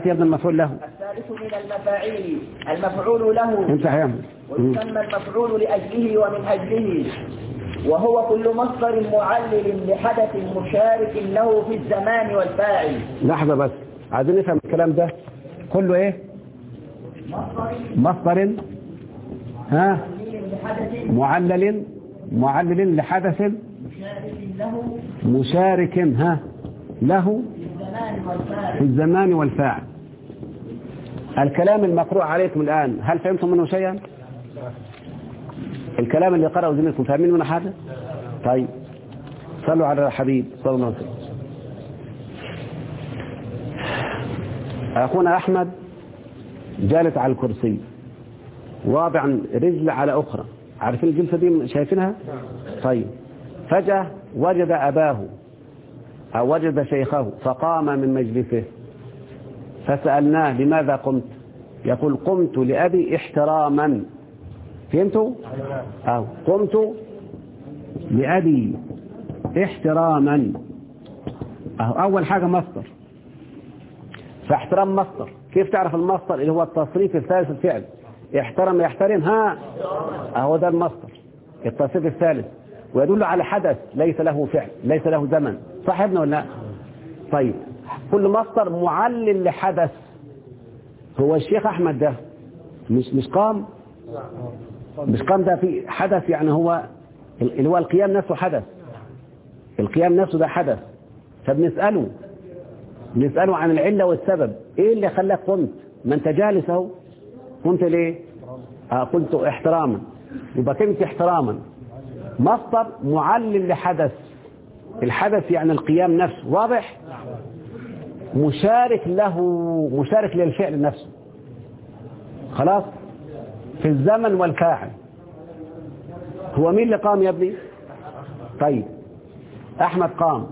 هات يا ابن المفعول له الثالث من المفاعيل المفعول له امسح يا عم. مم. ويسمى المفعول لأجله ومن أجله وهو كل مصدر معلل لحدث مشارك له في الزمان والفاعل لحظة بس عايزين نفهم الكلام ده كله ايه مصدر ها لحدث معلل معلل لحدث مشارك له مشارك ها له في الزمان والفاعل في الزمان والفاعل الكلام المقروء عليكم الآن هل فهمتم منه شيئا الكلام اللي قرأه زميلكم فاهمين منه حاجة طيب صلوا على الحبيب صلى الله عليه وسلم أخونا أحمد جالس على الكرسي واضع رجل على أخرى عارفين الجلسة دي شايفينها طيب فجأة وجد أباه أو وجد شيخه فقام من مجلسه فسألناه لماذا قمت يقول قمت لأبي احتراما فهمتوا أو قمت لأبي احتراما أهو أول حاجة مصدر فاحترام مصدر كيف تعرف المصدر اللي هو التصريف الثالث الفعل احترم يحترم ها أهو ده المصدر التصريف الثالث ويدل على حدث ليس له فعل ليس له زمن صح يا ابني ولا لا طيب كل مصدر معلل لحدث هو الشيخ أحمد ده مش مش قام مش قام ده في حدث يعني هو اللي هو القيام نفسه حدث القيام نفسه ده حدث فبنسأله نسأله عن العلة والسبب ايه اللي خلاك قمت ما انت جالس اهو قمت ليه آه قلت احتراما يبقى كلمة احتراما مصدر معلل لحدث الحدث يعني القيام نفسه واضح مشارك له مشارك للفعل نفسه خلاص في الزمن والفاعل هو مين اللي قام يا ابني طيب احمد قام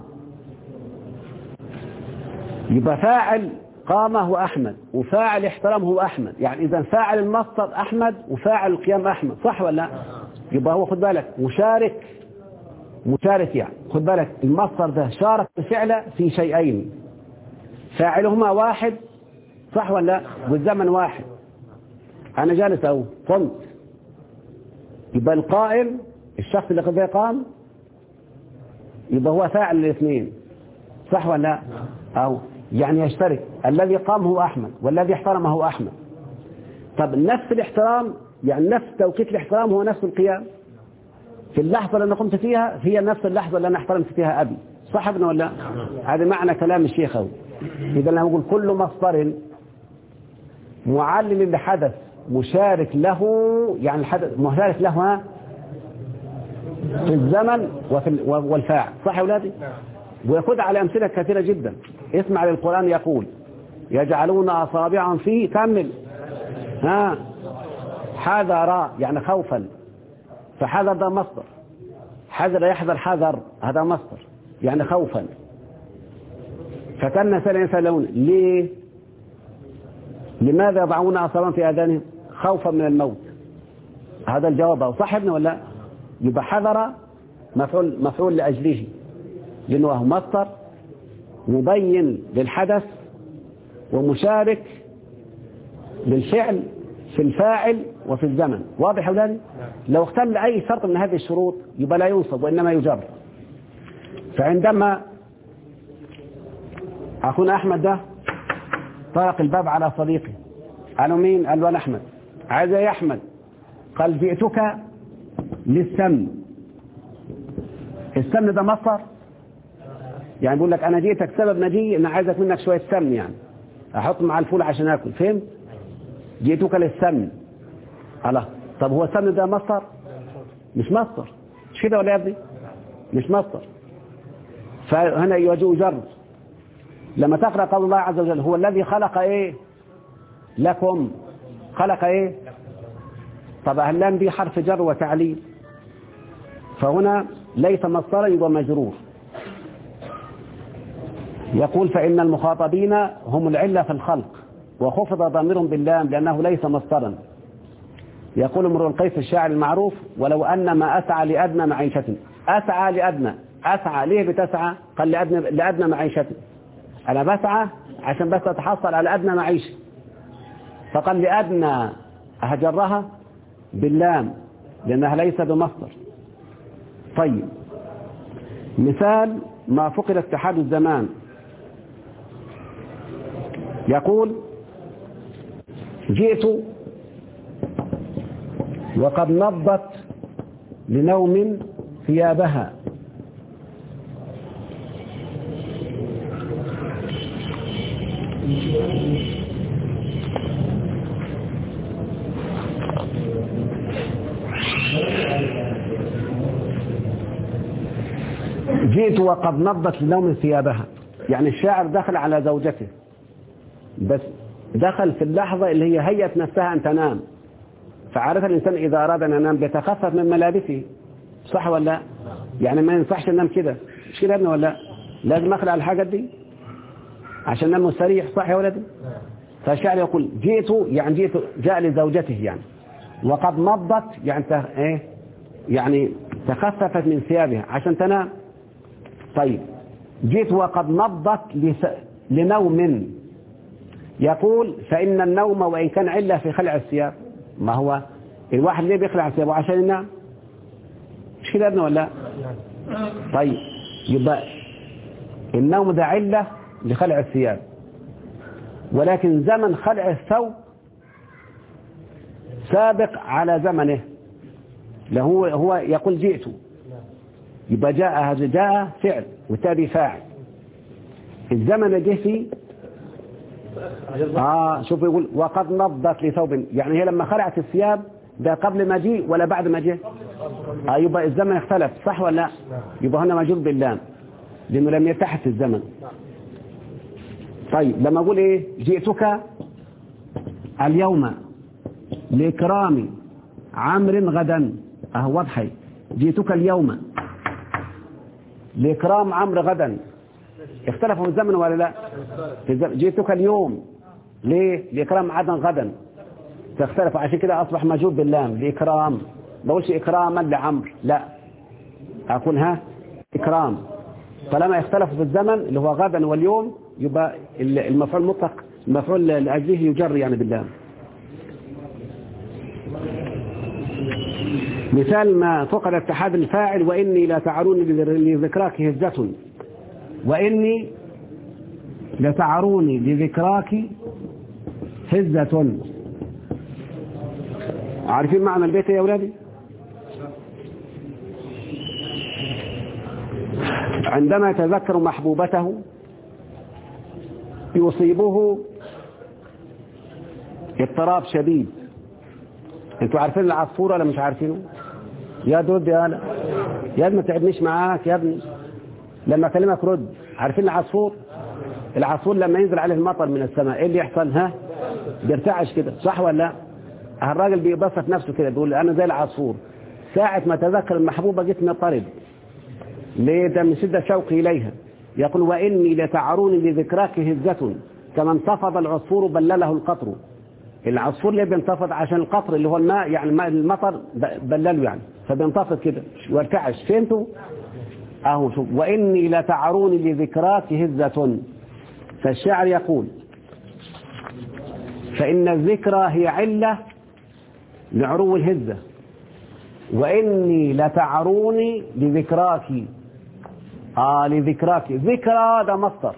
يبقى فاعل قام هو احمد وفاعل احترام هو احمد يعني اذا فاعل المصدر احمد وفاعل القيام احمد صح ولا لا يبقى هو خد بالك مشارك مشارك يعني خد بالك المصدر ده شارك الفعل في شيئين فاعلهما واحد صح ولا لا والزمن واحد انا جالس اهو قمت يبقى القائم الشخص اللي قد قام يبقى هو فاعل الاثنين صح ولا لا او يعني يشترك الذي قام هو احمد والذي احترم هو احمد طب نفس الاحترام يعني نفس توقيت الاحترام هو نفس القيام في اللحظة اللي أنا قمت فيها هي نفس اللحظة اللي أنا احترمت فيها أبي صح ابن ولا لا؟ هذا معنى كلام الشيخ أهو إذا لما نقول كل مصدر معلل لحدث مشارك له يعني الحدث مشارك له ها في الزمن وفي ال- والفاعل صح يا أولادي ويخذ على أمثلة كثيرة جدا اسمع للقرآن يقول يجعلون أصابعهم في كمل ها حذر يعني خوفا فحذر ده مصدر حذر يحذر حذر هذا مصدر يعني خوفا فكان سنة يسألون ليه لماذا يضعون أصابعهم في آذانهم خوفا من الموت هذا الجواب أو صح ابني ولا لا؟ يبقى حذر مفعول مفعول لأجله لأنه هو مصدر مبين للحدث ومشارك للفعل في الفاعل وفي الزمن واضح يا أولادي لو اختل أي شرط من هذه الشروط يبقى لا ينصب وإنما يجر فعندما أخونا أحمد ده طرق الباب على صديقي قالوا مين قال له أنا أحمد عايز يا أحمد قال جئتك للسمن السمن ده مصدر يعني بيقول لك أنا جيتك سبب مجيء أنا عايزك منك شوية سمن يعني أحط مع الفول عشان آكل فهمت جئتك للسمن الله طب هو السمن ده مصدر مش مصدر مش كده ولا يا ابني مش مصدر فهنا يجوز جر لما تقرأ قول الله عز وجل هو الذي خلق ايه لكم خلق ايه طب اللام دي حرف جر وتعليل فهنا ليس مصدرا يبقى مجرور يقول فإن المخاطبين هم العلة في الخلق وخفض ضميرهم باللام لأنه ليس مصدرا يقول امرؤ القيس الشاعر المعروف ولو أن ما أسعى لأدنى معيشة أسعى لأدنى أسعى ليه بتسعى قال لأدنى, لأدنى معيشة أنا بسعى عشان بس تتحصل على أدنى معيشة فقال لأدنى هجرها باللام لأنها ليس بمصدر طيب مثال ما فقد اتحاد الزمان يقول جئت وقد نضت لنوم ثيابها جئت وقد نضت لنوم ثيابها يعني الشاعر دخل على زوجته بس دخل في اللحظة اللي هي هيئت نفسها أن تنام فعارف الإنسان إذا أراد أن ينام بيتخفف من ملابسه صح ولا لا يعني ما ينفعش ننام كده مش كده يا ابني ولا لا لازم أخلع الحاجات دي عشان ننام مستريح صح يا ولدي فالشاعر يقول جئت يعني جئت جاء لزوجته يعني وقد نضت يعني ت... ايه يعني تخففت من ثيابها عشان تنام طيب جئت وقد نضت لس... لنوم يقول فإن النوم وإن كان علة في خلع الثياب ما هو الواحد ليه بيخلع ثيابه عشان ينام مش كده ابنه ولا طيب يبقى النوم ده علة لخلع الثياب ولكن زمن خلع الثوب سابق على زمنه هو هو يقول جئت يبقى جاء هذا جاء فعل وتابي فاعل الزمن اللي جه فيه اه شوف يقول وقد نضت لثوب يعني هي لما خلعت الثياب ده قبل ما جي ولا بعد ما جه آه يبقى الزمن اختلف صح ولا لا يبقى هنا مجهول باللام لانه لم يتحد في الزمن طيب لما اقول ايه جئتك اليوم لاكرام عمرو غدا اهو واضحه جئتك اليوم لاكرام عمرو غدا اختلفوا في الزمن ولا لا في الزمن. جئتك اليوم ليه لاكرام عدن غدا تختلف عشان كده اصبح مجهول باللام لاكرام ما بقولش اكراما لعمرو لا اقول ها اكرام طالما اختلفوا في الزمن اللي هو غدا واليوم يبقى المفعول المطلق المفعول لاجله يجر يعني باللام مثال ما فقد اتحاد الفاعل واني لا تعروني لذكراك هزة واني لتعروني لذكراك هزة عارفين معنى البيت يا أولادي عندما يتذكر محبوبته يصيبه اضطراب شديد انتوا عارفين العصفورة ولا مش عارفينه يا رد يا لا يا ابني ما تعبنيش معاك يا ابني لما اكلمك رد عارفين العصفور العصفور لما ينزل عليه المطر من السماء ايه اللي يحصل ها بيرتعش كده صح ولا لا الراجل بيبسط نفسه كده بيقول انا زي العصفور ساعة ما تذكر المحبوبة جسمي طرد ليه ده من شدة شوقي إليها يقول وإني لتعروني لذكراك هزة كما انتفض العصفور بلله القطر العصفور ليه بينتفض عشان القطر اللي هو الماء يعني الماء المطر بلله يعني فبينتفض كده وارتعش فهمتوا اهو شوف وإني لتعروني لذكراك هزة فالشاعر يقول فإن الذكرى هي علة لعرو الهزة وإني لتعروني لذكراك آه لذكراك ذكرى ده مصدر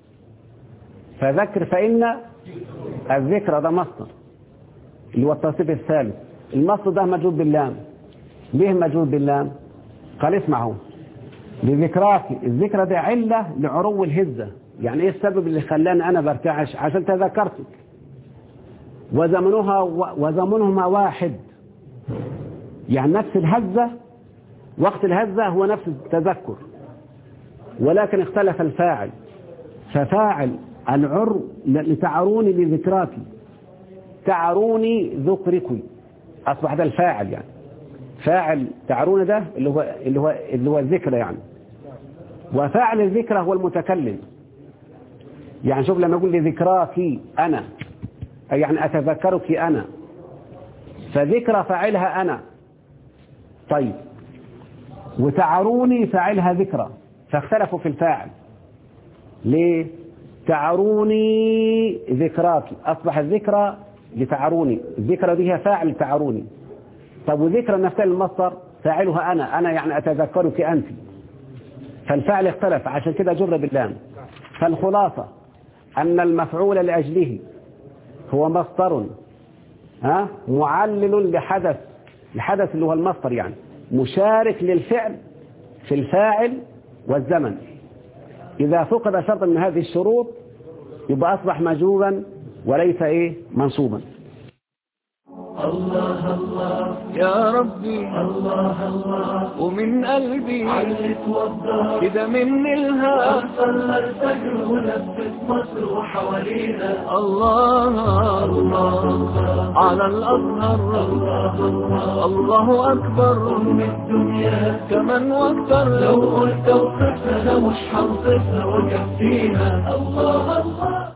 فذكر فإن الذكرى ده مصدر اللي هو التصريف الثالث المصدر ده مجهول باللام ليه مجهول باللام قال اسمعوا لذكراك الذكرى ده علة لعرو الهزة يعني ايه السبب اللي خلاني انا برتعش عشان تذكرتك وزمنها وزمنهما واحد يعني نفس الهزة وقت الهزة هو نفس التذكر ولكن اختلف الفاعل ففاعل العر لتعروني لذكراك تعروني ذكركي أصبح ده الفاعل يعني فاعل تعرون ده اللي هو اللي هو اللي هو الذكر يعني وفاعل الذكر هو المتكلم يعني شوف لما اقول لذكراك انا يعني اتذكرك انا فذكرى فاعلها انا طيب وتعروني فاعلها ذكرى فاختلفوا في الفاعل ليه تعروني ذكراك أصبح الذكرى لتعروني الذكرى دي هي فاعل تعروني طب وذكرى نفسها المصدر فاعلها أنا أنا يعني أتذكرك أنت فالفعل اختلف عشان كده جر باللام فالخلاصة أن المفعول لأجله هو مصدر ها معلل لحدث الحدث اللي هو المصدر يعني مشارك للفعل في الفاعل والزمن إذا فقد شرط من هذه الشروط يبقى أصبح مجوبا وليس إيه منصوبا الله الله يا ربي الله الله ومن قلبي علت وضح كده مني الهام صلى الفجر ولبس مصر وحوالينا الله الله على الأزهر الله الله أكبر أم الدنيا كمان واكتر لو قلت وصفنا مش هنصفها وكفينا الله الله